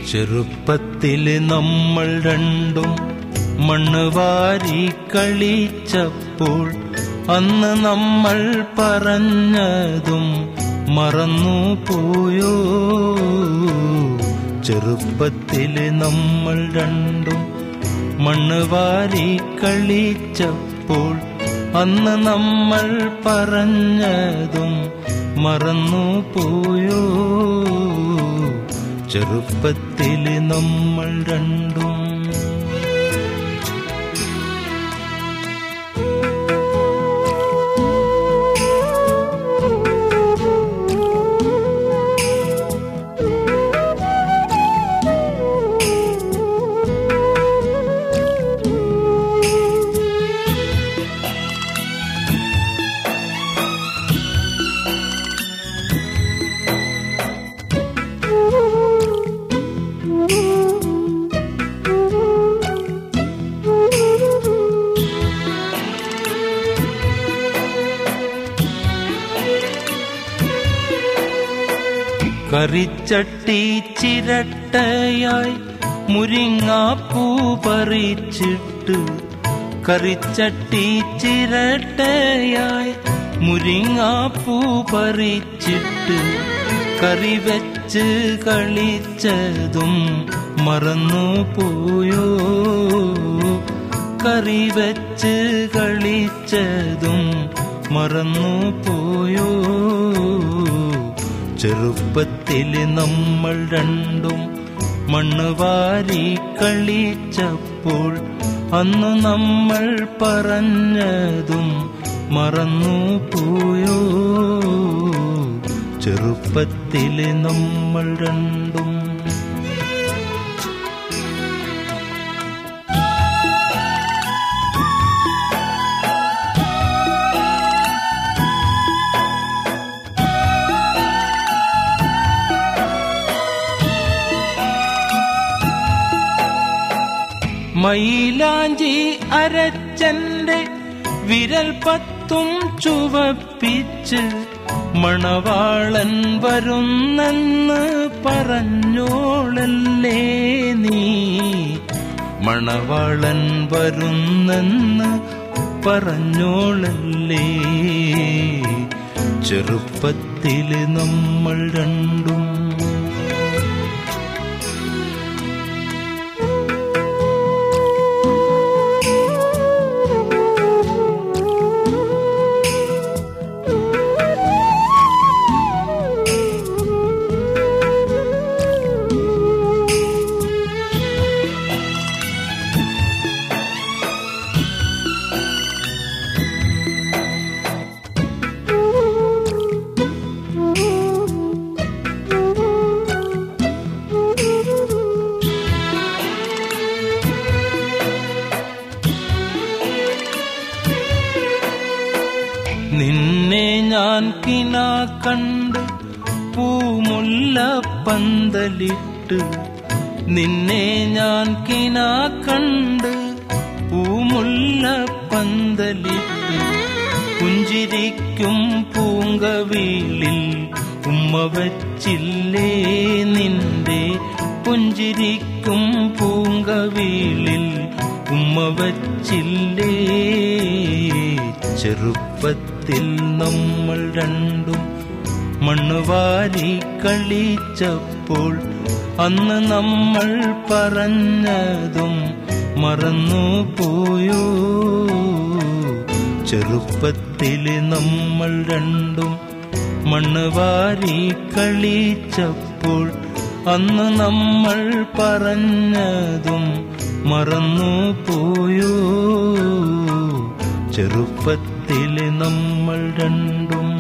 ചെറുപ്പത്തില് നമ്മൾ രണ്ടും മണ്ണ് വാരി കളിച്ചപ്പോൾ അന്ന് നമ്മൾ പറഞ്ഞതും മറന്നു പോയോ ചെറുപ്പത്തില് നമ്മൾ രണ്ടും മണ്ണ് വാരി കളിച്ചപ്പോൾ അന്ന് നമ്മൾ പറഞ്ഞതും മറന്നു പോയോ ചെറുപ്പത്തില് നമ്മൾ രണ്ടും കറിച്ചട്ടി ചിരട്ടയായി മുരിങ്ങാപ്പൂ പറിച്ചിട്ട് കറിച്ചട്ടി ചിരട്ടയായി മുരിങ്ങാപ്പൂ പറിച്ചിട്ട് കറി വെച്ച് കളിച്ചതും മറന്നു പോയോ കറി വെച്ച് കളിച്ചതും മറന്നു പോയോ ചെറുപ്പത്തില് നമ്മൾ രണ്ടും മണ്ണ് വാരി കളിച്ചപ്പോൾ അന്ന് നമ്മൾ പറഞ്ഞതും മറന്നു പോയോ ചെറുപ്പത്തില് നമ്മൾ രണ്ടും മൈലാഞ്ചി അരച്ചന്റെ വിരൽ പത്തും ചുവപ്പിച്ച് മണവാളൻ വരുന്നെന്ന് പറഞ്ഞോളല്ലേ നീ മണവാളൻ വരുന്നെന്ന് പറഞ്ഞോളല്ലേ ചെറുപ്പത്തില് നമ്മൾ രണ്ടും നിന്നെ ഞാൻ കിന കണ്ട് പൂമുല്ല പന്തലിട്ട് നിന്നെ ഞാൻ കിന കണ്ട് പൂമുല്ല പന്തലിട്ട് പുഞ്ചിരിക്കും പൂങ്കവീളിൽ ഉമ്മ വച്ചില്ലേ നിന്റെ പുഞ്ചിരിക്കും പൂങ്കവീളിൽ ഉമ്മ വച്ചില്ലേ ചെറുപ്പത്തിൽ നമ്മൾ രണ്ടും മണ്ണുവാരി കളിച്ചപ്പോൾ അന്ന് നമ്മൾ പറഞ്ഞതും മറന്നു പോയോ ചെറുപ്പത്തില് നമ്മൾ രണ്ടും മണ്ണ് വാരി കളിച്ചപ്പോൾ അന്ന് നമ്മൾ പറഞ്ഞതും മറന്നു പോയോ ചെറുപ്പത്തില് നമ്മൾ രണ്ടും